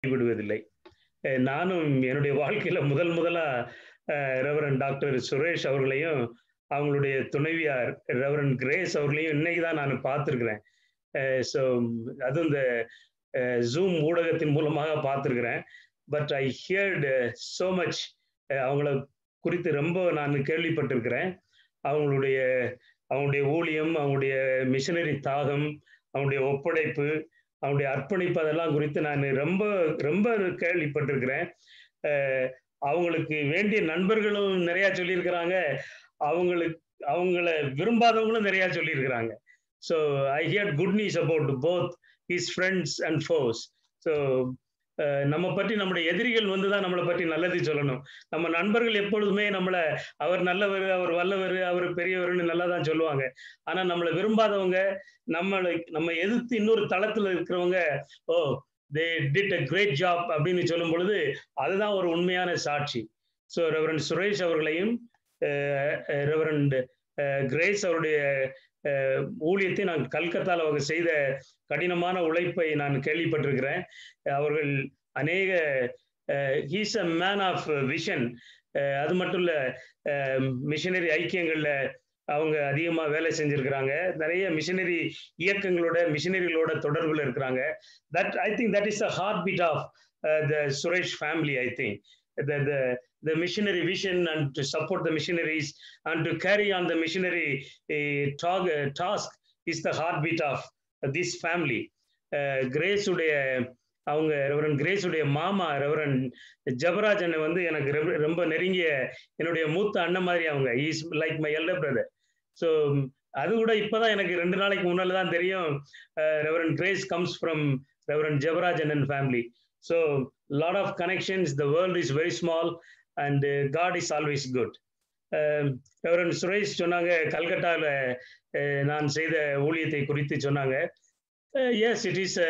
விடுவதில்லை நானும் என்னுடைய வாழ்க்கையில முதல் முதலா ரெவரன் டாக்டர் சுரேஷ் அவர்களையும் அவங்களுடைய துணைவியார் ரெவரன் கிரேஸ் அவர்களையும் இன்னைக்கு தான் நான் பார்த்துருக்குறேன் ஸோ அதுவும் இந்த ஜூம் ஊடகத்தின் மூலமாக பார்த்துருக்குறேன் but I heard so much அவங்கள குறித்து ரொம்ப நான் கேள்விப்பட்டிருக்கிறேன் அவங்களுடைய அவங்களுடைய ஊழியம் அவங்களுடைய மிஷினரி தாகம் அவங்களுடைய ஒப்படைப்பு அவங்களுடைய அர்ப்பணிப்பு அதெல்லாம் குறித்து நான் ரொம்ப ரொம்ப கேள்விப்பட்டிருக்கிறேன் அவங்களுக்கு வேண்டிய நண்பர்களும் நிறைய சொல்லியிருக்கிறாங்க அவங்களுக்கு அவங்கள விரும்பாதவங்களும் நிறைய சொல்லியிருக்கிறாங்க so I hear good news about both his friends and force so நம்ம பற்றி நம்முடைய எதிரிகள் வந்து தான் நம்மளை பற்றி நல்லது சொல்லணும் நம்ம நண்பர்கள் எப்பொழுதுமே நம்மளை அவர் நல்லவர் அவர் வல்லவர் அவர் பெரியவர்னு நல்லா தான் சொல்லுவாங்க ஆனால் நம்மளை விரும்பாதவங்க நம்மளை நம்ம எதிர்த்து இன்னொரு தளத்தில் இருக்கிறவங்க oh they did a great job அப்படின்னு சொல்லும் பொழுது அதுதான் ஒரு உண்மையான சாட்சி ஸோ ரெவரண்ட் சுரேஷ் அவர்களையும் ரெவரண்ட் கிரேஸ் அவருடைய ஊழியத்தை நான் கல்கத்தாவில் அவங்க செய்த கடினமான உழைப்பை நான் கேள்விப்பட்டிருக்கிறேன் அவர்கள் அநேக he's a man of vision அது மட்டும் இல்லை மிஷினரி ஐக்கியங்களில் அவங்க அதிகமாக வேலை செஞ்சுருக்கிறாங்க நிறைய மிஷினரி இயக்கங்களோட மிஷினரிகளோட தொடர்பில் இருக்கிறாங்க that I think that is the heart beat of the Suresh family I think the, the, the missionary vision and to support the missionaries and to carry on the missionary uh, talk, uh, task is the heartbeat of this family. Grace உடைய அவங்க reverend grace உடைய மாமா reverend ஜபராஜனை வந்து எனக்கு ரொம்ப நெருங்கிய என்னுடைய மூத்த அண்ணன் மாதிரி அவங்க is like my elder brother so அது கூட இப்போதான் எனக்கு ரெண்டு நாளைக்கு முன்னால தான் தெரியும் reverend Grace comes from reverend Jabarajan and family so lot of connections the world is very small and uh, god is always good reverend Suresh சொன்னாங்க கல்கட்டாவில் நான் செய்த ஊழியத்தை குறித்து சொன்னாங்க yes it is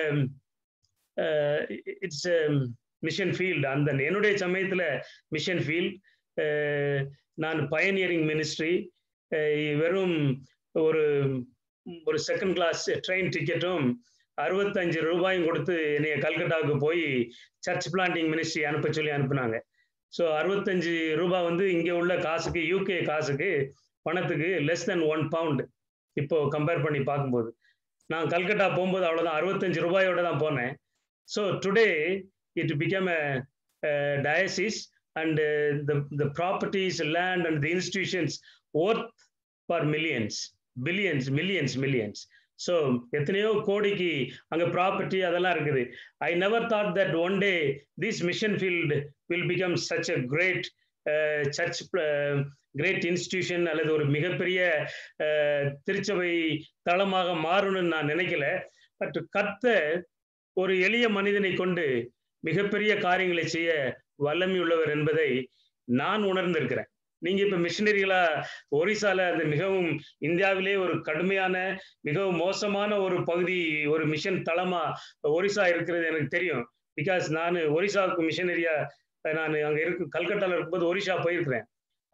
it's mission field அந்த என்னுடைய சமயத்தில் மிஷன் ஃபீல்ட் நான் பயனியரிங் மினிஸ்ட்ரி வெறும் ஒரு ஒரு செகண்ட் கிளாஸ் ட்ரெயின் டிக்கெட்டும் அறுபத்தஞ்சு ரூபாயும் கொடுத்து என்னைய கல்கட்டாவுக்கு போய் சர்ச் பிளான்டிங் மினிஸ்ட்ரி அனுப்ப சொல்லி அனுப்புனாங்க ஸோ அறுபத்தஞ்சு ரூபாய் வந்து இங்கே உள்ள காசுக்கு யூகே காசுக்கு பணத்துக்கு லெஸ் தென் ஒன் பவுண்ட் இப்போ கம்பேர் பண்ணி பார்க்கும்போது நான் கல்கட்டா போகும்போது அவ்வளோதான் அறுபத்தஞ்சு ரூபாயோட தான் போனேன் so today it become a diocese and the properties land and the institutions worth for millions billions millions millions so எத்தனையோ கோடிக்கு அங்கே ப்ராப்பர்ட்டி அதெல்லாம் இருக்குது I never thought that one day this mission field will become such a great church great institution அல்லது ஒரு மிகப்பெரிய திருச்சபை தளமாக மாறணும்னு நான் நினைக்கல பட் கத்த ஒரு எளிய மனிதனை கொண்டு மிகப்பெரிய காரியங்களை செய்ய வல்லமை உள்ளவர் என்பதை நான் உணர்ந்திருக்கிறேன் நீங்க இப்ப மிஷினரிகளா ஒரிசால அது மிகவும் இந்தியாவிலே ஒரு கடுமையான மிகவும் மோசமான ஒரு பகுதி ஒரு மிஷன் தளமா ஒரிசா இருக்கிறது எனக்கு தெரியும் பிகாஸ் நான் ஒரிசாவுக்கு மிஷினரியா நான் அங்க இருக்கு கல்கட்டால இருக்கும்போது ஒரிசா போயிருக்கிறேன்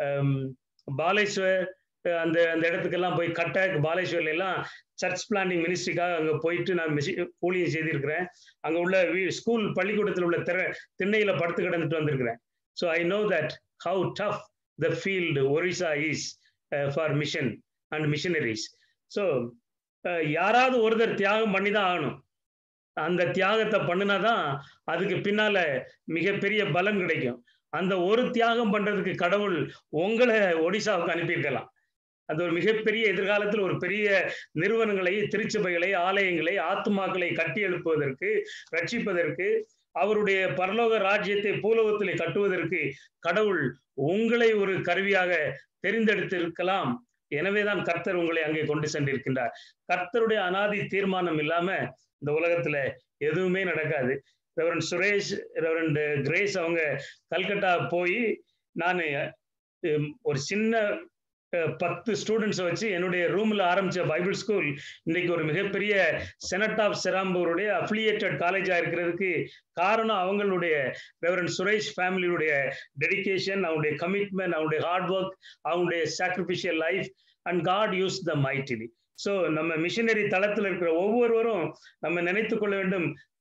பாலேஸ்வர் அந்த அந்த இடத்துக்கெல்லாம் போய் கட்டக் பாலேஸ்வர்ல எல்லாம் சர்ச் பிளானிங் மினிஸ்ட்ரிக்காக அங்கே போயிட்டு நான் ஊழியம் செய்திருக்கிறேன் அங்கே உள்ள ஸ்கூல் பள்ளிக்கூடத்தில் உள்ள திற திண்ணையில படுத்து கிடந்துட்டு வந்திருக்கிறேன் so I know that how tough the field Orissa is uh, for mission and missionaries. So யாராவது ஒருத்தர் தியாகம் பண்ணி தான் ஆகணும் அந்த தியாகத்தை பண்ணினாதான் அதுக்கு பின்னால மிகப்பெரிய பலன் கிடைக்கும் அந்த ஒரு தியாகம் பண்றதுக்கு கடவுள் உங்களை ஒடிசாவுக்கு அனுப்பியிருக்கலாம் அந்த ஒரு மிகப்பெரிய எதிர்காலத்தில் ஒரு பெரிய நிறுவனங்களை திருச்சபைகளை ஆலயங்களை ஆத்துமாக்களை கட்டி எழுப்புவதற்கு ரட்சிப்பதற்கு அவருடைய பரலோக ராஜ்யத்தை பூலோகத்திலே கட்டுவதற்கு கடவுள் உங்களை ஒரு கருவியாக தெரிந்தெடுத்திருக்கலாம் எனவேதான் கர்த்தர் உங்களை அங்கே கொண்டு சென்றிருக்கின்றார் கர்த்தருடைய அனாதி தீர்மானம் இல்லாம இந்த உலகத்துல எதுவுமே நடக்காது ரெவரன் சுரேஷ் ரெவரண்ட் கிரேஸ் அவங்க கல்கட்டா போய் நான் ஒரு சின்ன பத்து ஸ்டூடெண்ட்ஸை வச்சு என்னுடைய ரூம்ல ஆரம்பிச்ச பைபிள் ஸ்கூல் இன்னைக்கு ஒரு மிகப்பெரிய செனட் ஆஃப் செராம்பூருடைய அஃபிலியேட்டட் காலேஜா இருக்கிறதுக்கு காரணம் அவங்களுடைய ரெவரன் சுரேஷ் ஃபேமிலியுடைய டெடிக்கேஷன் அவங்களுடைய கமிட்மெண்ட் அவங்களுடைய ஹார்ட் ஒர்க் அவங்களுடைய sacrificial life and God use the mightily so நம்ம மிஷினரி தளத்தில் இருக்கிற ஒவ்வொருவரும் நம்ம நினைத்து கொள்ள வேண்டும்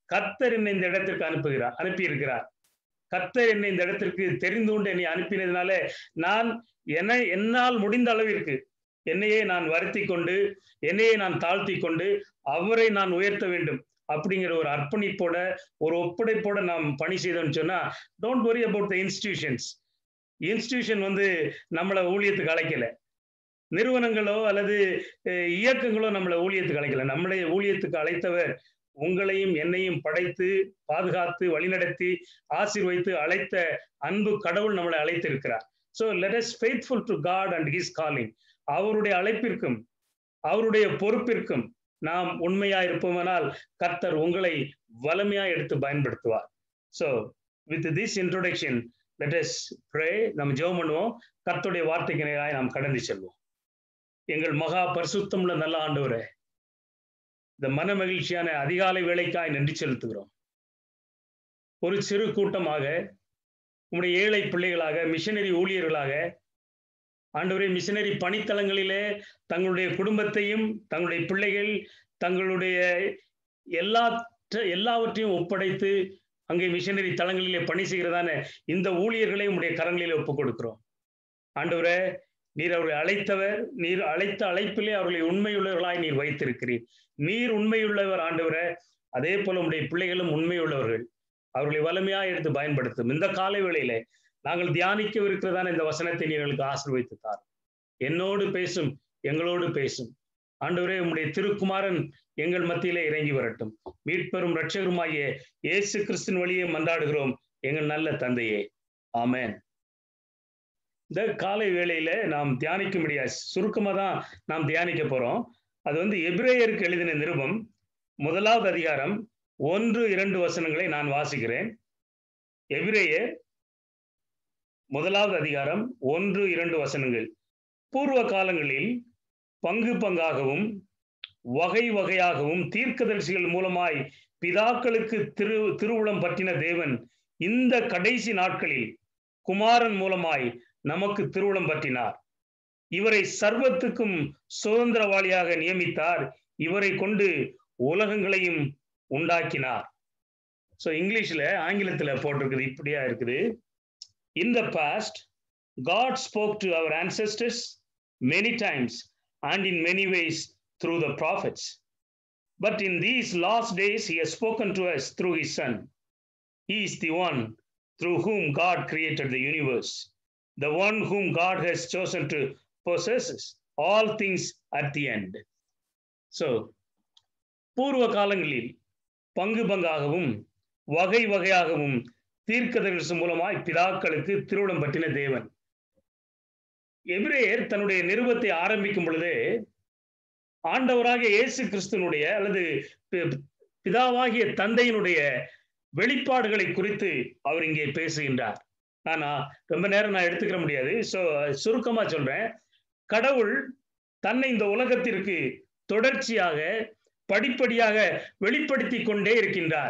கர்த்தர் என்னை இந்த இடத்திற்கு அனுப்புகிறார் அனுப்பியிருக்கிறார் கர்த்தர் என்னை இந்த இடத்திற்கு தெரிந்து கொண்டு என்னை அனுப்பினதுனால நான் என என்னால் முடிந்த அளவிற்கு என்னையே நான் வருத்தி கொண்டு என்னையே நான் தாழ்த்தி கொண்டு அவரை நான் உயர்த்த வேண்டும் அப்படிங்கிற ஒரு அர்ப்பணிப்போட ஒரு ஒப்படைப்போட நாம் பணி செய்தோம்னு சொன்னா don't worry about the institutions institution வந்து நம்மளை ஊழியத்துக்கு அழைக்கல நிறுவனங்களோ அல்லது இயக்கங்களோ நம்மளை ஊழியத்துக்கு அழைக்கல நம்மளை ஊழியத்துக்கு அழைத்தவர் உங்களையும் என்னையும் படைத்து பாதுகாத்து வழிநடத்தி ஆசீர்வைத்து அழைத்த அன்பு கடவுள் நம்மளை அழைத்திருக்கிறார் so let us faithful to God and his calling அவருடைய அழைப்பிற்கும் அவருடைய பொறுப்பிற்கும் நாம் உண்மையா இருப்போமானால் கர்த்தர் உங்களை வலிமையா எடுத்து பயன்படுத்துவார் so with this introduction let us pray நம்ம ஜெபம் பண்ணுவோம் கர்த்தருடைய வார்த்தைக்கு நேராக நாம் கடந்து செல்வோம் எங்கள் மகா பரிசுத்தமுள்ள நல்ல ஆண்டவரே இந்த மன மகிழ்ச்சியான அதிகாலை வேலைக்காய் நன்றி செலுத்துகிறோம் ஒரு சிறு கூட்டமாக உங்களுடைய ஏழை பிள்ளைகளாக மிஷனரி ஊழியர்களாக ஆண்டவரே மிஷனரி பணித்தளங்களிலே தங்களுடைய குடும்பத்தையும் தங்களுடைய பிள்ளைகள் தங்களுடைய எல்லா எல்லாவற்றையும் ஒப்படைத்து அங்கே மிஷனரி தளங்களிலே பணி செய்கிறதான இந்த ஊழியர்களை உடைய கரங்களிலே ஒப்புக் கொடுக்கிறோம் ஆண்டவரே நீர் அவர்களை அழைத்தவர் நீர் அழைத்த அழைப்பிலே அவர்களை உண்மையுள்ளவர்களாய் நீர் வைத்திருக்கிறீர் நீர் உண்மையுள்ளவர் ஆண்டவர அதே போல உடைய பிள்ளைகளும் உண்மையுள்ளவர்கள் அவர்களை வலிமையா எடுத்து பயன்படுத்தும் இந்த காலை வேளையில நாங்கள் தியானிக்கவிருக்கிறதான இந்த வசனத்தை நீர்களுக்கு ஆசிர்வைத்து தார் என்னோடு பேசும் எங்களோடு பேசும் ஆண்டவரே உம்முடைய திருக்குமாரன் எங்கள் மத்தியிலே இறங்கி வரட்டும் மீட்பெரும் ரட்சகருமாகிய இயேசு கிறிஸ்தின் வழியே மன்றாடுகிறோம் எங்கள் நல்ல தந்தையே ஆமேன் இந்த காலை வேளையில நாம் தியானிக்க முடியாது சுருக்கமா தான் நாம் தியானிக்க போறோம் அது வந்து எபிரேயருக்கு எழுதின நிருபம் முதலாவது அதிகாரம் ஒன்று இரண்டு வசனங்களை நான் வாசிக்கிறேன் எபிரேயர் முதலாவது அதிகாரம் ஒன்று இரண்டு வசனங்கள் பூர்வ காலங்களில் பங்கு பங்காகவும் வகை வகையாகவும் தீர்க்கதரிசிகள் மூலமாய் பிதாக்களுக்கு திரு திருவுளம் பற்றின தேவன் இந்த கடைசி நாட்களில் குமாரன் மூலமாய் நமக்கு திருவுளம் பற்றினார் இவரை சர்வத்துக்கும் சுதந்திரவாளியாக நியமித்தார் இவரை கொண்டு உலகங்களையும் உண்டாக்கினார் ஸோ இங்கிலீஷ்ல ஆங்கிலத்துல போட்டிருக்குது இப்படியா இருக்குது in the past God spoke to our ancestors many times and in many ways through the prophets but in these last days he has spoken to us through his son he is the one through whom God created the universe the one whom God has chosen to possess all things at the end. So, பூர்வ காலங்களில் பங்கு பங்காகவும் வகை வகையாகவும் தீர்க்கதரிசி மூலமாய் பிதாக்களுக்கு திருவிழம் பற்றின தேவன் எபிரேயர் தன்னுடைய நிருபத்தை ஆரம்பிக்கும் பொழுது ஆண்டவராக இயேசு கிறிஸ்தனுடைய அல்லது பிதாவாகிய தந்தையினுடைய வெளிப்பாடுகளை குறித்து அவர் இங்கே பேசுகின்றார் ஆனா ரொம்ப நேரம் நான் எடுத்துக்கிற முடியாது ஸோ சுருக்கமா சொல்றேன் கடவுள் தன்னை இந்த உலகத்திற்கு தொடர்ச்சியாக படிப்படியாக வெளிப்படுத்தி கொண்டே இருக்கின்றார்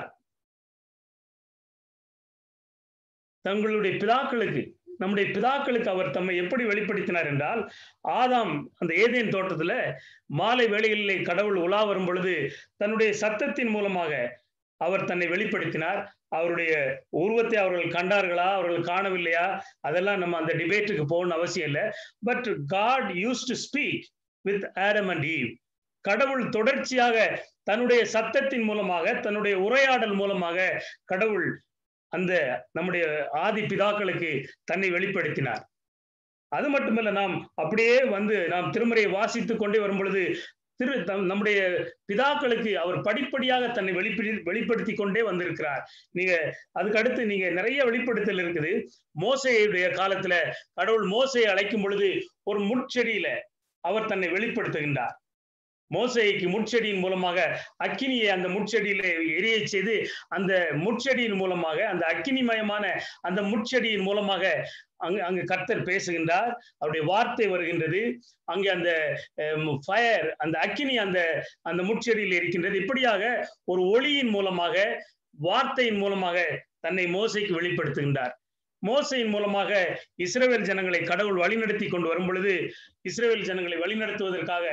தங்களுடைய பிதாக்களுக்கு நம்முடைய பிதாக்களுக்கு அவர் தம்மை எப்படி வெளிப்படுத்தினார் என்றால் ஆதாம் அந்த ஏதேன் தோட்டத்துல மாலை வேளைகளிலே கடவுள் உலா வரும் பொழுது தன்னுடைய சத்தத்தின் மூலமாக அவர் தன்னை வெளிப்படுத்தினார் அவருடைய உருவத்தை அவர்கள் கண்டார்களா அவர்கள் காணவில்லையா அதெல்லாம் நம்ம அந்த டிபேட்டுக்கு போகணும்னு அவசியம் இல்லை but God used to speak with Adam and Eve கடவுள் தொடர்ச்சியாக தன்னுடைய சத்தத்தின் மூலமாக தன்னுடைய உரையாடல் மூலமாக கடவுள் அந்த நம்முடைய ஆதி பிதாக்களுக்கு தன்னை வெளிப்படுத்தினார் அது மட்டுமல்ல நாம் அப்படியே வந்து நாம் திருமறையை வாசித்து கொண்டே வரும் பொழுது திரு நம்முடைய பிதாக்களுக்கு அவர் படிப்படியாக தன்னை வெளிப்படி வெளிப்படுத்தி கொண்டே வந்திருக்கிறார் நீங்க அதுக்கு அடுத்து நீங்க நிறைய வெளிப்படுத்தல் இருக்குது மோசையுடைய காலத்துல கடவுள் மோசையை அழைக்கும் பொழுது ஒரு முட்செடியில அவர் தன்னை வெளிப்படுத்துகின்றார் மோசைக்கு முட்செடியின் மூலமாக அக்கினியை அந்த முட்செடியில எரிய செய்து அந்த முட்செடியின் மூலமாக அந்த அக்கினிமயமான அந்த முட்செடியின் மூலமாக அங்கு அங்கு கர்த்தர் பேசுகின்றார் அவருடைய வார்த்தை வருகின்றது அங்கே அந்த ஃபயர் அந்த அக்கினி அந்த அந்த முட்செடியில் இருக்கின்றது இப்படியாக ஒரு ஒளியின் மூலமாக வார்த்தையின் மூலமாக தன்னை மோசைக்கு வெளிப்படுத்துகின்றார் மோசையின் மூலமாக இஸ்ரேல் ஜனங்களை கடவுள் வழிநடத்தி கொண்டு வரும் பொழுது இஸ்ரேல் ஜனங்களை வழிநடத்துவதற்காக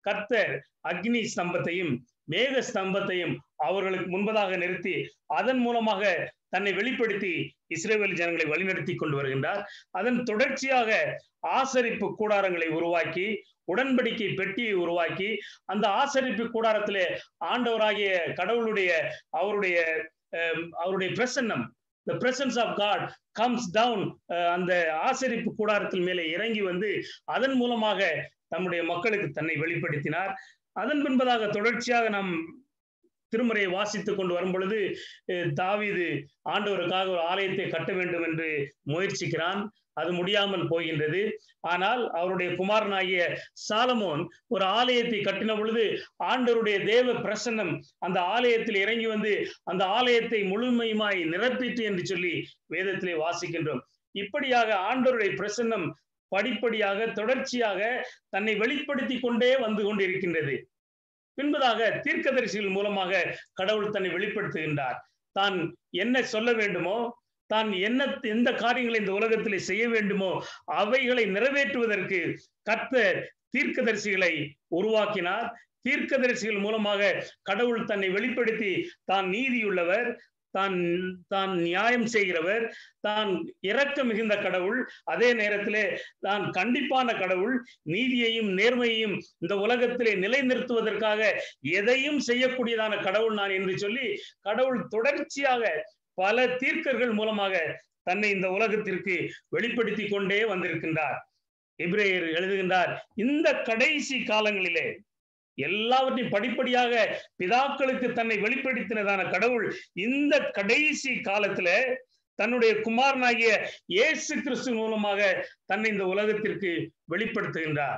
கர்த்தர் அக்னி ஸ்தம்பத்தையும் மேக ஸ்தம்பத்தையும் அவர்களுக்கு முன்பதாக நிறுத்தி அதன் மூலமாக தன்னை வெளிப்படுத்தி இஸ்ரேல் ஜனங்களை வழிநடத்தி கொண்டு வருகின்றார் அதன் தொடர்ச்சியாக ஆசரிப்பு கூடாரங்களை உருவாக்கி உடன்படிக்கை பெட்டியை உருவாக்கி அந்த ஆசரிப்பு கூடாரத்திலே ஆண்டவராகிய கடவுளுடைய அவருடைய அவருடைய பிரசன்னம் the presence of God comes down அந்த ஆசரிப்பு கூடாரத்தில் மேலே இறங்கி வந்து அதன் மூலமாக தம்முடைய மக்களுக்கு தன்னை வெளிப்படுத்தினார் அதன் பின்பதாக தொடர்ச்சியாக நாம் திருமுறையை வாசித்துக் கொண்டு வரும் பொழுது தாவிது ஆண்டவருக்காக ஒரு ஆலயத்தை கட்ட வேண்டும் என்று முயற்சிக்கிறான் அது முடியாமல் போகின்றது ஆனால் அவருடைய குமாரனாகிய சாலமோன் ஒரு ஆலயத்தை கட்டின பொழுது ஆண்டவருடைய தேவ பிரசன்னம் அந்த ஆலயத்தில் இறங்கி வந்து அந்த ஆலயத்தை முழுமையுமாய் நிரப்பிட்டு என்று சொல்லி வேதத்திலே வாசிக்கின்றோம் இப்படியாக ஆண்டவருடைய பிரசன்னம் படிப்படியாக தொடர்ச்சியாக தன்னை வெளிப்படுத்தி கொண்டே வந்து கொண்டிருக்கின்றது பின்பதாக தீர்க்கதரிசிகள் மூலமாக கடவுள் தன்னை வெளிப்படுத்துகின்றார் தான் என்ன சொல்ல வேண்டுமோ தான் என்ன எந்த காரியங்களை இந்த உலகத்திலே செய்ய வேண்டுமோ அவைகளை நிறைவேற்றுவதற்கு கர்த்தர் தீர்க்கதரிசிகளை உருவாக்கினார் தீர்க்கதரிசிகள் மூலமாக கடவுள் தன்னை வெளிப்படுத்தி தான் நீதியுள்ளவர் தான் தான் நியாயம் செய்கிறவர் தான் இரக்க மிகுந்த கடவுள் அதே நேரத்திலே தான் கண்டிப்பான கடவுள் நீதியையும் நேர்மையையும் இந்த உலகத்திலே நிலைநிறுத்துவதற்காக எதையும் செய்யக்கூடியதான கடவுள் நான் என்று சொல்லி கடவுள் தொடர்ச்சியாக பல தீர்க்கர்கள் மூலமாக தன்னை இந்த உலகத்திற்கு வெளிப்படுத்தி கொண்டே வந்திருக்கின்றார் இப்ரேயர் எழுதுகின்றார் இந்த கடைசி காலங்களிலே எல்லாவற்றையும் படிப்படியாக பிதாக்களுக்கு தன்னை வெளிப்படுத்தினதான கடவுள் இந்த கடைசி காலத்துல தன்னுடைய குமாரனாகிய இயேசு கிறிஸ்து மூலமாக தன்னை இந்த உலகத்திற்கு வெளிப்படுத்துகின்றார்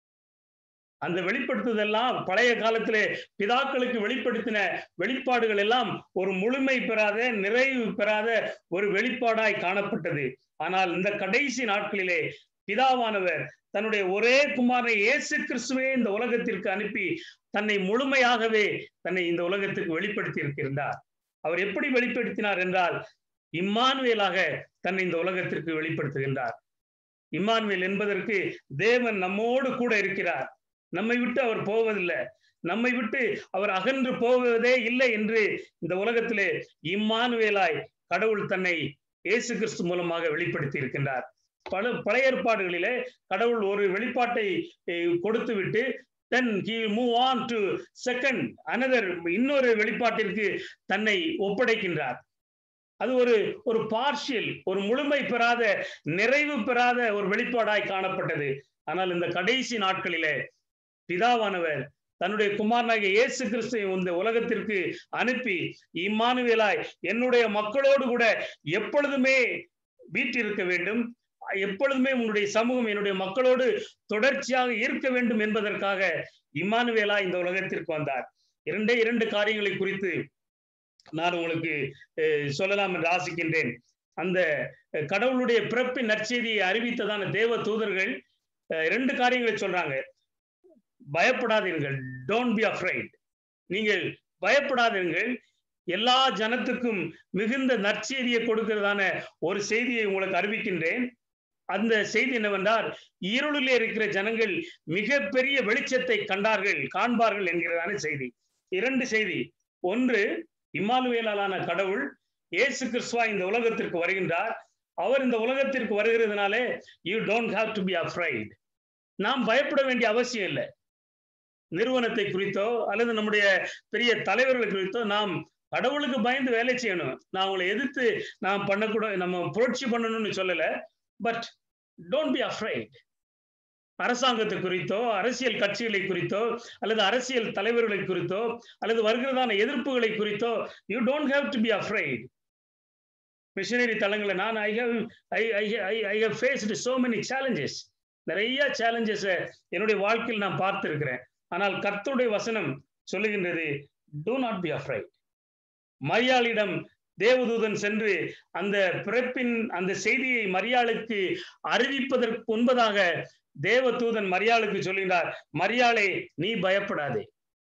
அந்த வெளிப்படுத்துதெல்லாம் பழைய காலத்திலே பிதாக்களுக்கு வெளிப்படுத்தின வெளிப்பாடுகள் எல்லாம் ஒரு முழுமை பெறாத நிறைவு பெறாத ஒரு வெளிப்பாடாய் காணப்பட்டது ஆனால் இந்த கடைசி நாட்களிலே பிதாவானவர் தன்னுடைய ஒரே குமாரனை இயேசு கிறிஸ்துவே இந்த உலகத்திற்கு அனுப்பி தன்னை முழுமையாகவே தன்னை இந்த உலகத்திற்கு வெளிப்படுத்தி இருக்கின்றார் அவர் எப்படி வெளிப்படுத்தினார் என்றால் இம்மானுவேலாக தன்னை இந்த உலகத்திற்கு வெளிப்படுத்துகின்றார் இம்மானுவேல் என்பதற்கு தேவன் நம்மோடு கூட இருக்கிறார் நம்மை விட்டு அவர் போவதில்லை நம்மை விட்டு அவர் அகன்று போவதே இல்லை என்று இந்த உலகத்திலே இம்மானுவேலாய் கடவுள் தன்னை இயேசு கிறிஸ்து மூலமாக வெளிப்படுத்தி இருக்கின்றார் பல பழைய ஏற்பாடுகளிலே கடவுள் ஒரு வெளிப்பாட்டை கொடுத்து விட்டு then he move on to second another இன்னொரு வெளிப்பாட்டிற்கு தன்னை ஒப்படைக்கின்றார் அது ஒரு ஒரு பார்ஷியல் ஒரு முழுமை பெறாத நிறைவு பெறாத ஒரு வெளிப்பாடாய் காணப்பட்டது ஆனால் இந்த கடைசி நாட்களிலே பிதாவானவர் தன்னுடைய குமாரனாகிய இயேசு கிறிஸ்துவை இந்த உலகத்திற்கு அனுப்பி இம்மானுவேலாய் என்னுடைய மக்களோடு கூட எப்பொழுதுமே வீட்டிருக்க வேண்டும் எப்பொழுதுமே உன்னுடைய சமூகம் என்னுடைய மக்களோடு தொடர்ச்சியாக இருக்க வேண்டும் என்பதற்காக இம்மானுவேலா இந்த உலகத்திற்கு வந்தார் இரண்டே இரண்டு காரியங்களை குறித்து நான் உங்களுக்கு சொல்லலாம் என்று ஆசிக்கின்றேன் அந்த கடவுளுடைய பிறப்பின் நற்செய்தியை அறிவித்ததான தேவ தூதர்கள் இரண்டு காரியங்களை சொல்றாங்க பயப்படாதீர்கள் டோன்ட் பி அஃப்ரைட் நீங்கள் பயப்படாதீர்கள் எல்லா ஜனத்துக்கும் மிகுந்த நற்செய்தியை கொடுக்கிறதான ஒரு செய்தியை உங்களுக்கு அறிவிக்கின்றேன் அந்த செய்தி என்னவென்றால் இருளிலே இருக்கிற ஜனங்கள் மிகப்பெரிய வெளிச்சத்தை கண்டார்கள் காண்பார்கள் என்கிறதான செய்தி இரண்டு செய்தி ஒன்று இம்மானுவேலான கடவுள் இயேசு கிறிஸ்துவா இந்த உலகத்திற்கு வருகின்றார் அவர் இந்த உலகத்திற்கு வருகிறதுனாலே you don't have to be afraid நாம் பயப்பட வேண்டிய அவசியம் இல்லை நிறுவனத்தை குறித்தோ அல்லது நம்முடைய பெரிய தலைவர்கள் குறித்தோ நாம் கடவுளுக்கு பயந்து வேலை செய்யணும் நான் உங்களை எதிர்த்து நாம் பண்ணக்கூட நம்ம புரட்சி பண்ணணும்னு சொல்லல பட் டோன்ட் பி அஃப்ரைட் அரசாங்கத்தை குறித்தோ அரசியல் கட்சிகளை குறித்தோ அல்லது அரசியல் தலைவர்களை குறித்தோ அல்லது வருகிறதான எதிர்ப்புகளை குறித்தோ you don't have to be afraid missionary தளங்களை நான் I have I I I have faced so many challenges நிறைய சேலஞ்சஸை என்னுடைய வாழ்க்கையில் நான் பார்த்திருக்கிறேன் ஆனால் கர்த்தருடைய வசனம் சொல்லுகின்றது டூ நாட் பி அஃப்ரைட் மரியாளிடம் தேவதூதன் சென்று அந்த பிறப்பின் அந்த செய்தியை மரியாளுக்கு அறிவிப்பதற்கு முன்பதாக தேவதூதன் மரியாளுக்கு சொல்லுகிறார் மரியாளே நீ பயப்படாதே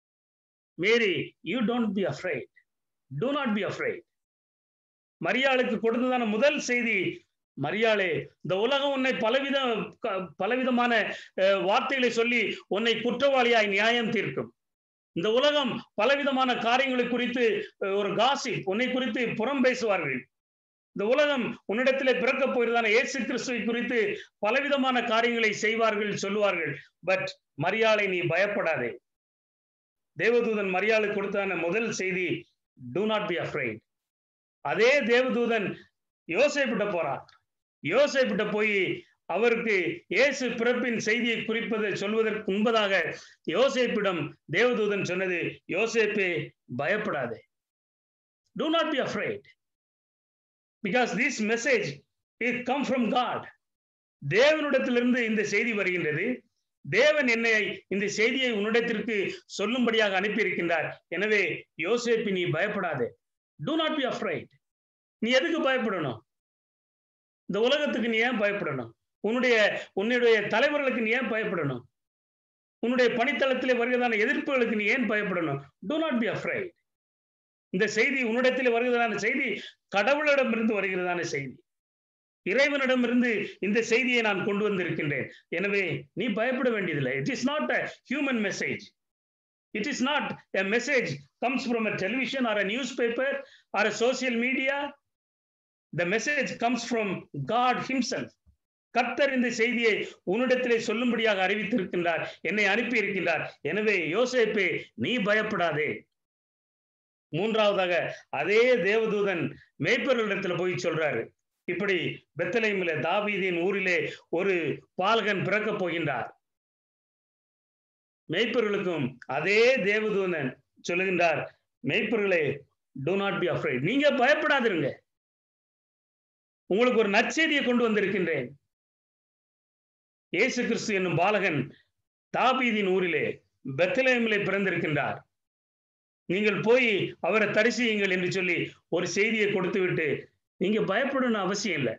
Mary you don't be afraid do not be afraid மரியாளுக்கு கொடுத்ததான முதல் செய்தி மரியாளே இந்த உலகம் உன்னை பலவித பலவிதமான வார்த்தைகளை சொல்லி உன்னை குற்றவாளியாய் நியாயம் தீர்க்கும் இந்த உலகம் பலவிதமான காரியங்களை குறித்து ஒரு காசி உன்னை குறித்து புறம் பேசுவார்கள் இந்த உலகம் உன்னிடத்திலே பிறக்க போகிறதான இயேசு கிறிஸ்துவை குறித்து பலவிதமான காரியங்களை செய்வார்கள் சொல்லுவார்கள் பட் மரியாதை நீ பயப்படாதே தேவதூதன் மரியாதை கொடுத்தான முதல் செய்தி டூ நாட் பி அஃப்ரைட் அதே தேவதூதன் யோசைப்பிட்ட போறார் யோசைப்பிட்ட போய் அவருக்கு இயேசு பிறப்பின் செய்தியை குறிப்பதை சொல்வதற்கு முன்பதாக யோசேப்பிடம் தேவதூதன் சொன்னது யோசேப்பே பயப்படாதே do not be afraid because this message it come from God தேவனிடத்திலிருந்து இந்த செய்தி வருகின்றது தேவன் என்னை இந்த செய்தியை உன்னிடத்திற்கு சொல்லும்படியாக அனுப்பியிருக்கின்றார் எனவே யோசேப்பி நீ பயப்படாதே டூ நாட் பி அஃப்ரைட் நீ எதுக்கு பயப்படணும் இந்த உலகத்துக்கு நீ ஏன் பயப்படணும் உன்னுடைய உன்னுடைய தலைவர்களுக்கு நீ ஏன் பயப்படணும் உன்னுடைய பணித்தளத்திலே வருகிறதான எதிர்ப்புகளுக்கு நீ ஏன் பயப்படணும் டூ நாட் பி அஃப்ரைட் இந்த செய்தி உன்னிடத்தில் வருகிறதான செய்தி கடவுளிடமிருந்து வருகிறதான செய்தி இறைவனிடமிருந்து இந்த செய்தியை நான் கொண்டு வந்திருக்கின்றேன் எனவே நீ பயப்பட வேண்டியதில்லை it is not a human message it is not a message comes from a television or a newspaper or a social media the message comes from God himself கர்த்தர் இந்த செய்தியை உன்னிடத்திலே சொல்லும்படியாக அறிவித்திருக்கின்றார் என்னை அனுப்பி இருக்கின்றார் எனவே யோசேப்பே நீ பயப்படாதே மூன்றாவதாக அதே தேவதூதன் மேய்ப்பர்களிடத்துல போய் சொல்றாரு இப்படி பெத்தலைமில தாவீதின் ஊரிலே ஒரு பாலகன் பிறக்கப் போகின்றார் மெய்ப்பர்களுக்கும் அதே தேவதூதன் சொல்லுகின்றார் மெய்ப்பர்களே டூ நாட் பி அஃப்ரைட் நீங்க பயப்படாதிருங்க உங்களுக்கு ஒரு நற்செய்தியை கொண்டு வந்திருக்கின்றேன் இயேசு கிறிஸ்து என்னும் பாலகன் தாபீதின் ஊரிலே பெத்தலேமிலே பிறந்திருக்கின்றார் நீங்கள் போய் அவரை தரிசியுங்கள் என்று சொல்லி ஒரு செய்தியை கொடுத்து விட்டு நீங்க பயப்படணும் அவசியம் இல்லை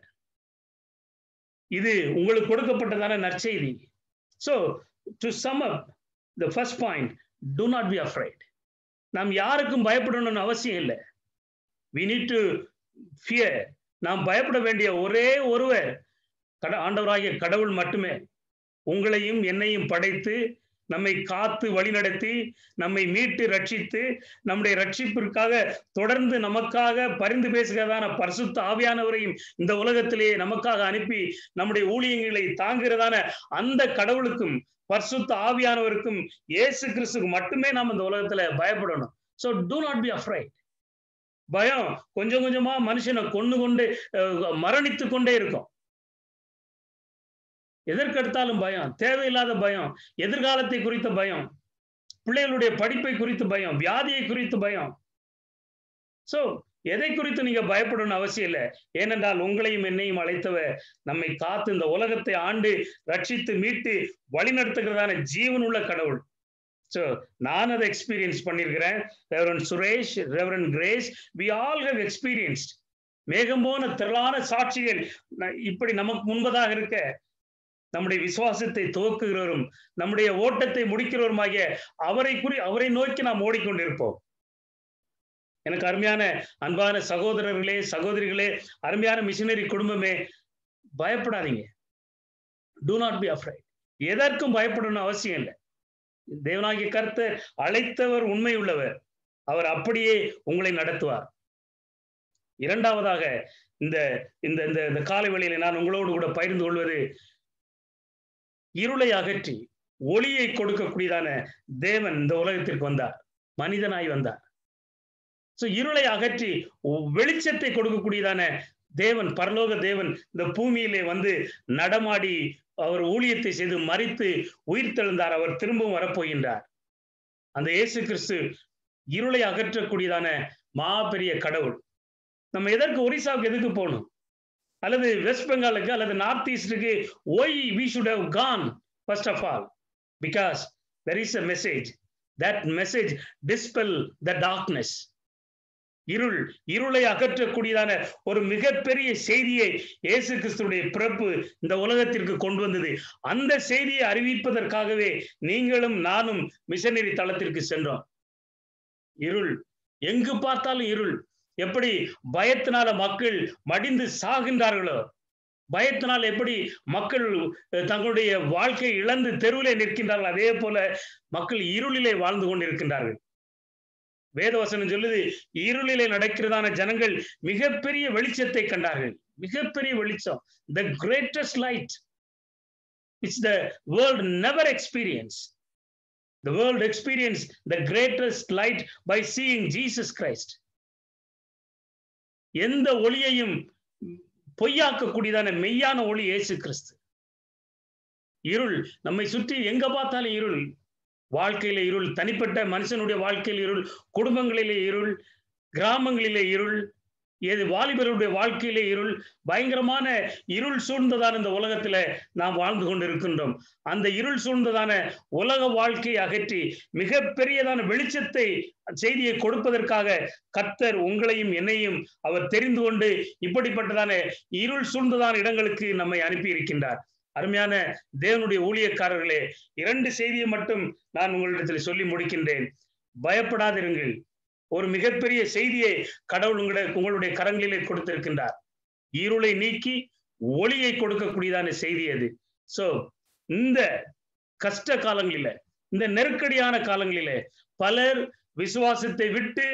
இது உங்களுக்கு கொடுக்கப்பட்டதான நற்செய்தி so to sum up the first point do not be afraid நாம் யாருக்கும் பயப்படணும்னு அவசியம் இல்லை வி நீட் டு ஃபியர் நாம் பயப்பட வேண்டிய ஒரே ஒருவர் கட ஆண்டவராகிய கடவுள் மட்டுமே உங்களையும் என்னையும் படைத்து நம்மை காத்து வழிநடத்தி நம்மை மீட்டு ரட்சித்து நம்முடைய ரட்சிப்பிற்காக தொடர்ந்து நமக்காக பரிந்து பேசுகிறதான பரிசுத்த ஆவியானவரையும் இந்த உலகத்திலேயே நமக்காக அனுப்பி நம்முடைய ஊழியங்களை தாங்குகிறதான அந்த கடவுளுக்கும் பரிசுத்த ஆவியானவருக்கும் இயேசு கிறிஸ்துக்கு மட்டுமே நாம் இந்த உலகத்துல பயப்படணும் so do not be afraid பயம் கொஞ்சம் கொஞ்சமா மனுஷனை கொண்டு கொண்டு மரணித்து கொண்டே இருக்கும் எதற்கெடுத்தாலும் பயம் தேவையில்லாத பயம் எதிர்காலத்தை குறித்த பயம் பிள்ளைகளுடைய படிப்பை குறித்து பயம் வியாதியை குறித்து பயம் சோ எதை குறித்து நீங்க பயப்படணும் அவசியம் இல்லை ஏனென்றால் உங்களையும் என்னையும் அழைத்தவர் நம்மை காத்து இந்த உலகத்தை ஆண்டு ரட்சித்து மீட்டு வழிநடத்துகிறதான ஜீவன் உள்ள கடவுள் ஸோ நான் அதை எக்ஸ்பீரியன்ஸ் பண்ணியிருக்கிறேன் reverend Suresh reverend Grace we all have experienced மேகம் போன திரளான சாட்சிகள் இப்படி நமக்கு முன்பதாக இருக்க நம்முடைய விசுவாசத்தை துவக்குகிறவரும் நம்முடைய ஓட்டத்தை முடிக்கிறவருமாகிய அவரை குறி அவரை நோக்கி நாம் ஓடிக்கொண்டிருப்போம் எனக்கு அருமையான அன்பான சகோதரர்களே சகோதரிகளே அருமையான மிஷினரி குடும்பமே பயப்படாதீங்க டூ நாட் பி அஃப்ரைட் எதற்கும் பயப்படணும் அவசியம் இல்லை தேவனாகிய கருத்து அழைத்தவர் உண்மை உள்ளவர் அவர் அப்படியே உங்களை நடத்துவார் இரண்டாவதாக இந்த இந்த இந்த காலை வேளையில நான் உங்களோடு கூட பகிர்ந்து கொள்வது இருளை அகற்றி ஒளியை கொடுக்கக்கூடியதான தேவன் இந்த உலகத்திற்கு வந்தார் மனிதனாய் வந்தார் சோ இருளை அகற்றி வெளிச்சத்தை கொடுக்கக்கூடியதான தேவன் பரலோக தேவன் இந்த பூமியிலே வந்து நடமாடி அவர் ஊழியத்தை செய்து மறித்து உயிர் தெழுந்தார் அவர் திரும்பவும் வரப்போகின்றார் அந்த இயேசு கிறிஸ்து இருளை அகற்றக்கூடியதான மாபெரிய கடவுள் நம்ம எதற்கு ஒரிசாவுக்கு எதுக்கு போகணும் அல்லது வெஸ்ட் பெங்காலுக்கு அல்லது நார்த் ஈஸ்டுக்கு why we should have gone first of all because there is a message that message dispel the darkness இருள் இருளை அகற்றக்கூடியதான ஒரு மிகப்பெரிய செய்தியை இயேசு கிறிஸ்துடைய பிறப்பு இந்த உலகத்திற்கு கொண்டு வந்தது அந்த செய்தியை அறிவிப்பதற்காகவே நீங்களும் நானும் மிஷனரி தளத்திற்கு சென்றோம் இருள் எங்கு பார்த்தாலும் இருள் எப்படி பயத்தினால மக்கள் மடிந்து சாகின்றார்களோ பயத்தினால் எப்படி மக்கள் தங்களுடைய வாழ்க்கை இழந்து தெருவிலே நிற்கின்றார்கள் அதே போல மக்கள் இருளிலே வாழ்ந்து கொண்டிருக்கின்றார்கள் வேதவசனம் சொல்லுது இருளிலே நடக்கிறதான ஜனங்கள் மிகப்பெரிய வெளிச்சத்தை கண்டார்கள் மிகப்பெரிய வெளிச்சம் the greatest light it's the world never experience the world experience the greatest light by seeing Jesus Christ எந்த ஒளியையும் பொய்யாக்கக்கூடியதான மெய்யான ஒளி இயேசு கிறிஸ்து இருள் நம்மை சுற்றி எங்க பார்த்தாலும் இருள் வாழ்க்கையில இருள் தனிப்பட்ட மனுஷனுடைய வாழ்க்கையில் இருள் குடும்பங்களிலே இருள் கிராமங்களிலே இருள் எது வாலிபருடைய வாழ்க்கையிலே இருள் பயங்கரமான இருள் சூழ்ந்ததான இந்த உலகத்துல நாம் வாழ்ந்து கொண்டிருக்கின்றோம் அந்த இருள் சூழ்ந்ததான உலக வாழ்க்கையை அகற்றி மிகப்பெரியதான வெளிச்சத்தை செய்தியை கொடுப்பதற்காக கத்தர் உங்களையும் என்னையும் அவர் தெரிந்து கொண்டு இப்படிப்பட்டதான இருள் சூழ்ந்ததான இடங்களுக்கு நம்மை அனுப்பி இருக்கின்றார் அருமையான தேவனுடைய ஊழியக்காரர்களே இரண்டு செய்தியை மட்டும் நான் உங்களிடத்தில் சொல்லி முடிக்கின்றேன் பயப்படாதிருங்கள் ஒரு மிகப்பெரிய செய்தியை கடவுள் உங்களுடைய உங்களுடைய கரங்களிலே கொடுத்திருக்கின்றார் இருளை நீக்கி ஒளியை கொடுக்கக்கூடியதான செய்தி அது சோ இந்த கஷ்ட காலங்களில இந்த நெருக்கடியான காலங்களிலே பலர் விசுவாசத்தை விட்டு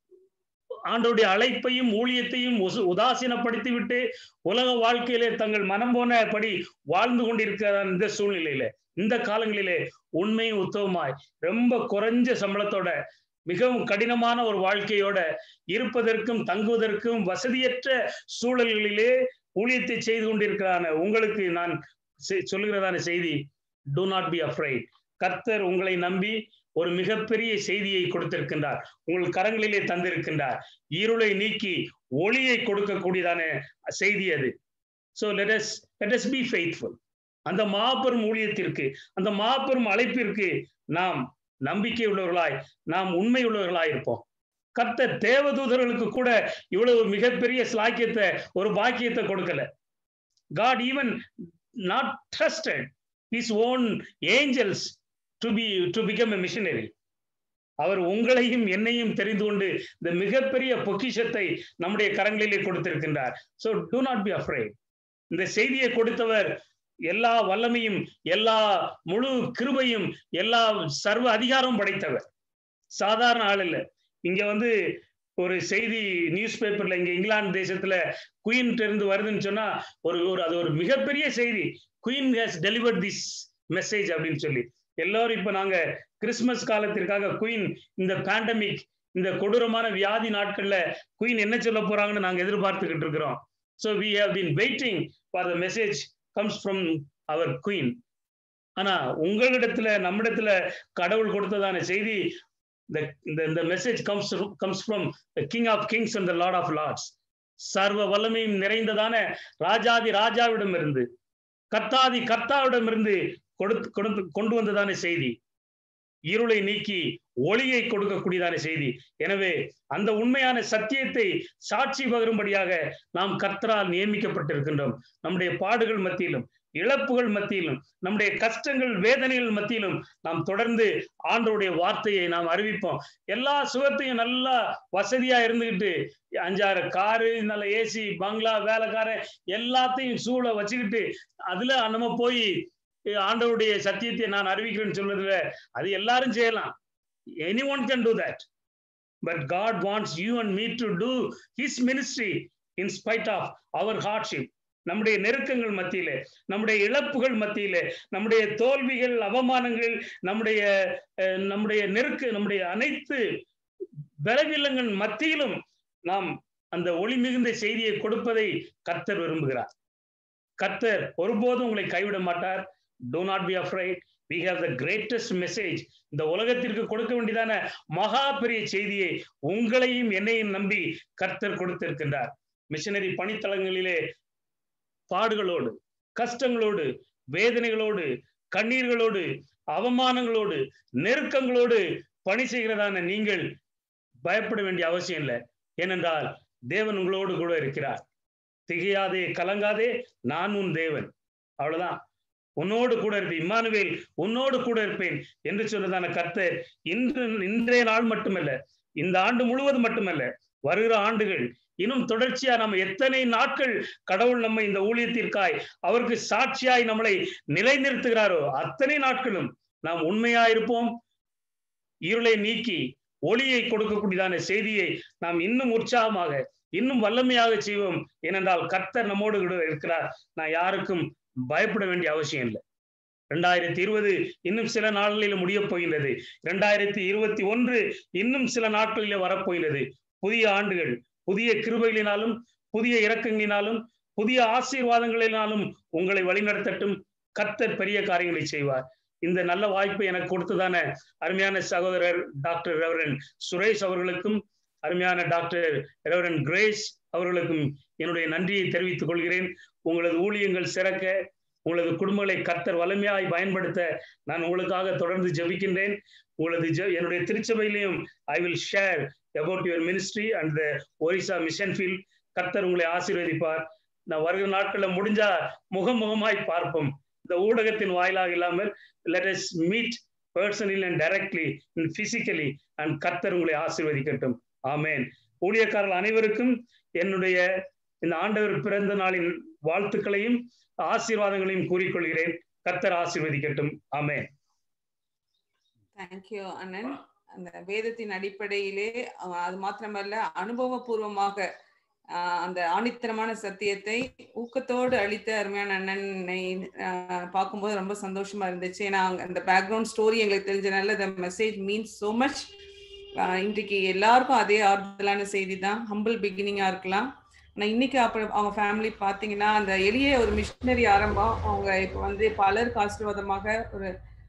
ஆண்டோடைய அழைப்பையும் ஊழியத்தையும் உதாசீனப்படுத்தி விட்டு உலக வாழ்க்கையிலே தங்கள் மனம் போனபடி வாழ்ந்து கொண்டிருக்கிற இந்த சூழ்நிலையில இந்த காலங்களிலே உண்மையும் உத்தவமாய் ரொம்ப குறைஞ்ச சம்பளத்தோட மிகவும் கடினமான ஒரு வாழ்க்கையோட இருப்பதற்கும் தங்குவதற்கும் வசதியற்ற சூழல்களிலே ஊழியத்தை செய்து கொண்டிருக்கிறான உங்களுக்கு நான் சொல்லுகிறதான செய்தி டு நாட் பி அஃப்ரைட் கர்த்தர் உங்களை நம்பி ஒரு மிகப்பெரிய செய்தியை கொடுத்திருக்கின்றார் உங்கள் கரங்களிலே தந்திருக்கின்றார் இருளை நீக்கி ஒளியை கொடுக்கக்கூடியதான செய்தி அது so let us let us be faithful அந்த மாபெரும் ஊழியத்திற்கு அந்த மாபெரும் அழைப்பிற்கு நாம் நம்பிக்கை உள்ளவர்களாய் நாம் உண்மை உள்ளவர்களாய் இருப்போம் கத்த தேவதூதர்களுக்கு கூட இவ்வளவு மிகப்பெரிய ஸ்லாக்கியத்தை ஒரு பாக்கியத்தை கொடுக்கல God even not trusted his own angels to be to become a missionary அவர் உங்களையும் என்னையும் தெரிந்து கொண்டு இந்த மிகப்பெரிய பொக்கிஷத்தை நம்முடைய கரங்களிலே கொடுத்திருக்கின்றார் so do not be afraid இந்த செய்தியை கொடுத்தவர் எல்லா வல்லமையும் எல்லா முழு கிருபையும் எல்லா சர்வ அதிகாரமும் படைத்தவர் சாதாரண ஆள் இல்லை இங்க வந்து ஒரு செய்தி நியூஸ் பேப்பர்ல இங்க இங்கிலாந்து தேசத்துல குயின் இருந்து வருதுன்னு சொன்னா ஒரு ஒரு அது ஒரு மிகப்பெரிய செய்தி queen has delivered this message அப்படின்னு சொல்லி எல்லாரும் இப்ப நாங்க கிறிஸ்துமஸ் காலத்திற்காக குயின் இந்த பேண்டமிக் இந்த கொடூரமான வியாதி நாட்கள்ல குயின் என்ன சொல்ல போறாங்கன்னு நாங்க எதிர்பார்த்துக்கிட்டு இருக்கிறோம் so we have been waiting for the message comes from our queen ஆனா உங்களிடத்துல நம்மிடத்துல கடவுள் கொடுத்ததான செய்தி இந்த message comes comes from king of kings and the lord of lords சர்வ வல்லமையும் நிறைந்ததான ராஜாதி ராஜாவிடம் இருந்து கர்த்தாதி கர்த்தாவிடம் இருந்து கொடுத்து கொடுத்து கொண்டு வந்ததான செய்தி இருளை நீக்கி ஒளியை கொடுக்கக்கூடியதான செய்தி எனவே அந்த உண்மையான சத்தியத்தை சாட்சி பகரும்படியாக நாம் கர்த்தரால் நியமிக்கப்பட்டிருக்கின்றோம் நம்முடைய பாடுகள் மத்தியிலும் இழப்புகள் மத்தியிலும் நம்முடைய கஷ்டங்கள் வேதனைகள் மத்தியிலும் நாம் தொடர்ந்து ஆண்டோடைய வார்த்தையை நாம் அறிவிப்போம் எல்லா சுகத்தையும் நல்லா வசதியா இருந்துகிட்டு அஞ்சாறு காரு நல்ல ஏசி பங்களா வேலைக்காரன் எல்லாத்தையும் சூழ வச்சுக்கிட்டு அதுல நம்ம போய் ஆண்டவருடைய சத்தியத்தை நான் அறிவிக்கிறேன்னு சொல்றதுல அது எல்லாரும் செய்யலாம் any one can do that but God wants you and me to do his ministry in spite of our hardship நம்முடைய நெருக்கங்கள் மத்தியில நம்முடைய இழப்புகள் மத்தியில நம்முடைய தோல்விகள் அவமானங்கள் நம்முடைய நம்முடைய நெருக்க நம்முடைய அனைத்து பலவீனங்கள் மத்தியிலும் நாம் அந்த ஒளி மிகுந்த செய்தியை கொடுப்பதை கர்த்தர் விரும்புகிறார் கர்த்தர் ஒருபோதும் உங்களை கைவிட மாட்டார் do not be afraid we have the greatest message இந்த உலகத்திற்கு கொடுக்க வேண்டியதான மகா பெரிய செய்தியை உங்களையும் என்னையும் நம்பி கர்த்தர் கொடுத்திருக்கின்றார் மிஷனரி பணித்தளங்களிலே பாடுகளோடு கஷ்டங்களோடு வேதனைகளோடு கண்ணீர்களோடு அவமானங்களோடு நெருக்கங்களோடு பணி செய்கிறதான நீங்கள் பயப்பட வேண்டிய அவசியம் இல்லை ஏனென்றால் தேவன் உங்களோடு கூட இருக்கிறார் திகையாதே கலங்காதே நான் உன் தேவன் அவ்வளவுதான் உன்னோடு கூட இருப்பேன் இம்மானுவேல் உன்னோடு கூட இருப்பேன் என்று சொன்னதான கர்த்தர் இன்று இன்றைய நாள் மட்டுமல்ல இந்த ஆண்டு முழுவதும் மட்டுமல்ல வருகிற ஆண்டுகள் இன்னும் தொடர்ச்சியா நம்ம எத்தனை நாட்கள் கடவுள் நம்ம இந்த ஊழியத்திற்காய் அவருக்கு சாட்சியாய் நம்மளை நிலைநிறுத்துகிறாரோ அத்தனை நாட்களும் நாம் உண்மையாயிருப்போம் இருளை நீக்கி ஒளியை கொடுக்கக்கூடியதான செய்தியை நாம் இன்னும் உற்சாகமாக இன்னும் வல்லமையாக செய்வோம் ஏனென்றால் கர்த்தர் நம்மோடு கூட இருக்கிறார் நான் யாருக்கும் பயப்பட வேண்டிய அவசியம் இல்லை ரெண்டாயிரத்தி இருபது இன்னும் சில நாட்களில் முடிய போகின்றது ரெண்டாயிரத்தி இருபத்தி ஒன்று இன்னும் சில நாட்களில் வரப்போகின்றது புதிய ஆண்டுகள் புதிய கிருபைகளினாலும் புதிய இரக்கங்களினாலும் புதிய ஆசீர்வாதங்களினாலும் உங்களை வழிநடத்தட்டும் கர்த்தர் பெரிய காரியங்களை செய்வார் இந்த நல்ல வாய்ப்பை எனக்கு கொடுத்ததான அருமையான சகோதரர் டாக்டர் ரெவரன் சுரேஷ் அவர்களுக்கும் அருமையான டாக்டர் ரெவரன் கிரேஸ் அவர்களுக்கும் என்னுடைய நன்றியை தெரிவித்துக் கொள்கிறேன் உங்களது ஊழியங்கள் சிறக்க உங்களது குடும்பங்களை கர்த்தர் வலிமையாய் பயன்படுத்த நான் உங்களுக்காக தொடர்ந்து ஜெபிக்கின்றேன் உங்களது என்னுடைய திருச்சபையிலையும் I will share about your ministry and the Orissa mission field கர்த்தர் உங்களை ஆசீர்வதிப்பார் நான் வருகிற நாட்களில் முடிஞ்சா முகமுகமாய் பார்ப்போம் இந்த ஊடகத்தின் வாயிலாக இல்லாமல் let's meet personally and directly and physically and கர்த்தர் உங்களை ஆசீர்வதிக்கட்டும் ஆமேன் ஊழியக்காரர்கள் அனைவருக்கும் என்னுடைய இந்த ஆண்டவர் பிறந்த நாளின் வாழ்த்துக்களையும் ஆசீர்வாதங்களையும் கூறிக்கொள்கிறேன் கர்த்தர் ஆசீர்வதிக்கட்டும் ஆமேன் தேங்க்யூ அண்ணன் அந்த வேதத்தின் அடிப்படையிலே அது மாத்திரமல்ல அனுபவபூர்வமாக அந்த ஆணித்தரமான சத்தியத்தை ஊக்கத்தோடு அளித்த அருமையான அண்ணனை பார்க்கும்போது ரொம்ப சந்தோஷமா இருந்துச்சு ஏன்னா அந்த பேக்ரவுண்ட் ஸ்டோரி எங்களுக்கு தெரிஞ்சனால the message means so much இன்றைக்கு எல்லாருக்கும் அதே ஆறுதலான செய்தி தான் ஹம்பிள் பிகினிங்கா இருக்கலாம் ஆனால் இன்னைக்கு அப்புறம் அவங்க ஃபேமிலி பார்த்தீங்கன்னா அந்த எளிய ஒரு மிஷினரி ஆரம்பம் அவங்க இப்போ வந்து பலருக்கு ஆசீர்வாதமாக ஒரு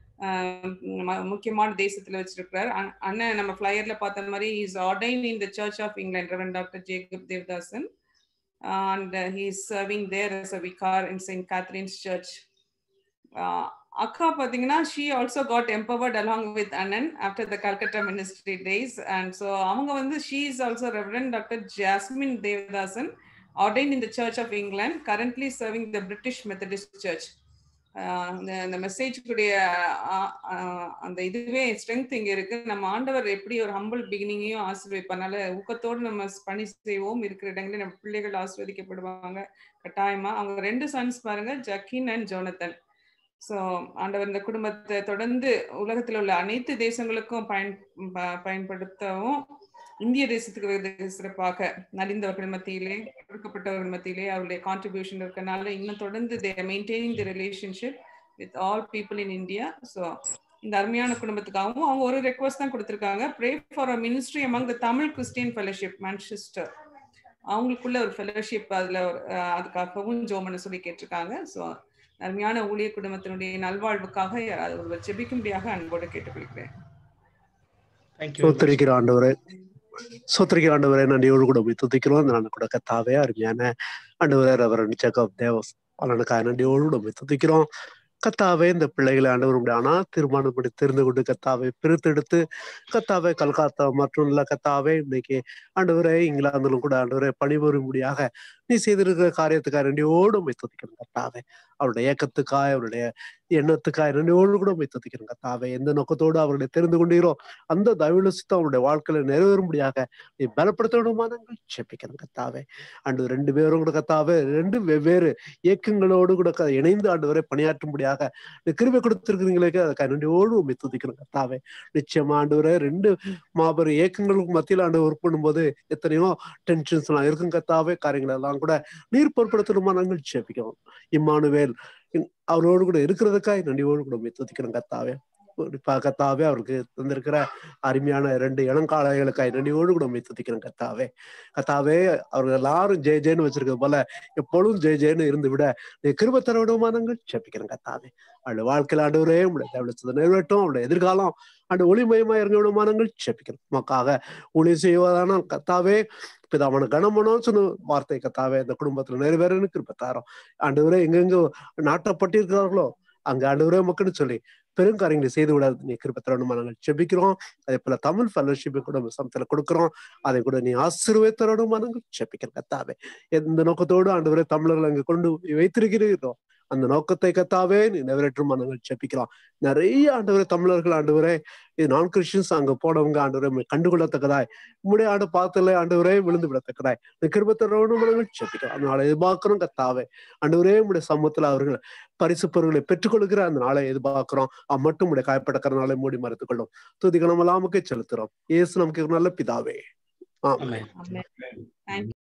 முக்கியமான தேசத்துல வச்சிருக்கிறார் அண்ணன் நம்ம ஃபிளையர்ல பார்த்த மாதிரி is ordained in the Church of England reverend doctor Jacob Devadasan and he is serving there as a vicar in Saint Catherine's church அக்கா பார்த்தீங்கன்னா she also got empowered along with அண்ணன் after the Calcutta ministry days and so அவங்க வந்து she is also reverend doctor Jasmine Devadasan ordained in the Church of England currently serving the British Methodist church அந்த மெசேஜுக்குடைய அந்த இதுவே strength இங்க இருக்கு நம்ம ஆண்டவர் எப்படி ஒரு ஹம்பிள் பிகினிங்கையும் ஆசீர்வதிப்பனால ஊக்கத்தோடு நம்ம பணி செய்வோம் இருக்கிற இடங்களில் நம்ம பிள்ளைகள் ஆசீர்வதிக்கப்படுவாங்க கட்டாயமா அவங்க ரெண்டு சன்ஸ் பாருங்க ஜக்கின் அண்ட் ஜோனத்தன் ஸோ ஆண்டவர் இந்த குடும்பத்தை தொடர்ந்து உலகத்தில் உள்ள அனைத்து தேசங்களுக்கும் பயன் பயன்படுத்தவும் இந்திய தேசத்துக்கு சிறப்பாக நலிந்தவர்கள் மத்தியிலே ஒடுக்கப்பட்டவர்கள் மத்தியிலே அவருடைய கான்ட்ரிபியூஷன் இருக்கனால இன்னும் தொடர்ந்து they maintaining the relationship with all people in India so இந்த அருமையான குடும்பத்துக்காகவும் அவங்க ஒரு ரெக்வஸ்ட் தான் கொடுத்துருக்காங்க pray for a ministry among the Tamil Christian fellowship Manchester அவங்களுக்குள்ள ஒரு ஃபெலோஷிப் அதில் அதுக்காகவும் ஜோமனை சொல்லி கேட்டிருக்காங்க ஸோ அருமையான ஊழிய குடும்பத்தினுடைய நல்வாழ்வுக்காக ஒரு ஜெபிக்கும்படியாக அன்போடு கேட்டுக்கொள்கிறேன் சோத்திரிக்கிற ஆண்டவரே சோத்திரிக்கிற ஆண்டவரே நன்றியோடு கூட போய் துதிக்கிறோம் நான் கூட கத்தாவே அருமையான ஆண்டவரே ரவரன் ஜெகப் தேவஸ் பலனுக்காக நன்றியோடு கூட போய் துதிக்கிறோம் கத்தாவே இந்த பிள்ளைகளை ஆண்டவருடைய ஆனா தீர்மானப்படி தெரிந்து கொண்டு கத்தாவை பிரித்தெடுத்து கத்தாவே கல்கத்தா மற்றும் இல்ல கத்தாவே இன்னைக்கு ஆண்டவரே இங்கிலாந்திலும் கூட ஆண்டவரே பணிபுரியும்படியாக நீ செய்திருக்கிற காரியத்துக்காக ரெண்டியோடு உண்மை துதிக்கணும் கத்தாவே அவருடைய ஏக்கத்துக்காய் அவருடைய எண்ணத்துக்காய் ரெண்டியோடு கூட உண்மை துதிக்கணும் கத்தாவே எந்த நோக்கத்தோடு அவருடைய தெரிந்து கொண்டீரோ அந்த தவிலசித்தம் அவருடைய வாழ்க்கையில நிறைவேறும்படியாக நீ பலப்படுத்தணுமா நாங்கள் செப்பிக்கணும் கத்தாவே ஆண்டு ரெண்டு பேரும் கூட கத்தாவே ரெண்டு வெவ்வேறு இயக்கங்களோடு கூட இணைந்து ஆண்டு வரை பணியாற்றும்படியாக கிருபை கொடுத்திருக்கிறீங்களே அதுக்காக நன்றியோடு உண்மை துதிக்கணும் கத்தாவே நிச்சயமா ஆண்டு வரை ரெண்டு மாபெரும் இயக்கங்களுக்கு மத்தியில் ஆண்டு ஒர்க் பண்ணும்போது எத்தனையோ டென்ஷன்ஸ் எல்லாம் இருக்கும் கத்தாவே காரியங்கள் எல்லாம் கூட நீர் பொருட்படுத்தணுமா நாங்கள் ஜெபிக்கிறோம் இம்மானுவேல் அவரோடு கூட இருக்கிறதுக்காய் நன்றியோடு கூட துதிக்கிறோம் கத்தாவே குறிப்பா கத்தாவே அவருக்கு தந்திருக்கிற அருமையான இரண்டு இளங்காளைகளுக்காய் நன்றியோடு கூட துதிக்கிறோம் கத்தாவே கத்தாவே அவர்கள் எல்லாரும் ஜெய ஜெயன்னு வச்சிருக்கிறது போல எப்பொழுதும் ஜெய ஜெயன்னு இருந்து விட நீ கிருபத்தர விடுமானங்கள் ஜெபிக்கிறோம் கத்தாவே அவருடைய வாழ்க்கையில் ஆண்டவரே உடைய தேவலத்தை நிறைவேற்றும் அவருடைய எதிர்காலம் அந்த ஒளிமயமா இறங்க விடுமானங்கள் ஜெபிக்கிறோம் மக்களாக ஒளி செய்வதான கத்தாவே பிதாமான கணமனோன்னு சொன்ன வார்த்தை கத்தாவே இந்த குடும்பத்துல நிறைவேறன்னு கிருப்பத்தாரோம் ஆண்டவரே எங்கெங்க நாட்டப்பட்டிருக்கிறார்களோ அங்க ஆண்டவரே மக்கள்னு சொல்லி பெருங்காரியங்களை செய்து விடாது நீ கிருப்பத்தரணுமா நாங்கள் செபிக்கிறோம் அதே போல தமிழ் ஃபெலோஷிப்பை கூட சமத்துல கொடுக்குறோம் அதை கூட நீ ஆசீர்வத்தரணுமா நாங்கள் செபிக்கிறோம் கத்தாவே எந்த நோக்கத்தோடு ஆண்டவரே தமிழர்கள் அங்க கொண்டு வைத்திருக்கிறீர்களோ அந்த நோக்கத்தை கத்தாவே நீ நிறைவேற்றும் நாங்கள் செப்பிக்கிறோம் நிறைய ஆண்டவரே தமிழர்கள் ஆண்டவரே இது நான் கிறிஸ்டின்ஸ் அங்க போனவங்க ஆண்டவரே கண்டுகொள்ளத்தக்கதாய் உம்முடைய ஆண்டு பாத்துல ஆண்டவரே விழுந்து விடத்தக்கதாய் இந்த கிருபத்தரோடு நாங்கள் செப்பிக்கிறோம் அந்த நாளை எதிர்பார்க்கிறோம் கத்தாவே ஆண்டவரே உம்முடைய சமூகத்துல அவர்கள் பரிசு பொருட்களை பெற்றுக்கொள்கிற அந்த நாளை எதிர்பார்க்கிறோம் மட்டும் உடைய காயப்படக்கிற நாளை மூடி மறைத்துக் கொள்ளும் துதிகளம் எல்லாமுக்கே செலுத்துறோம் ஏசு நமக்கு ஒரு நல்ல பிதாவே ஆமா Amen. Thank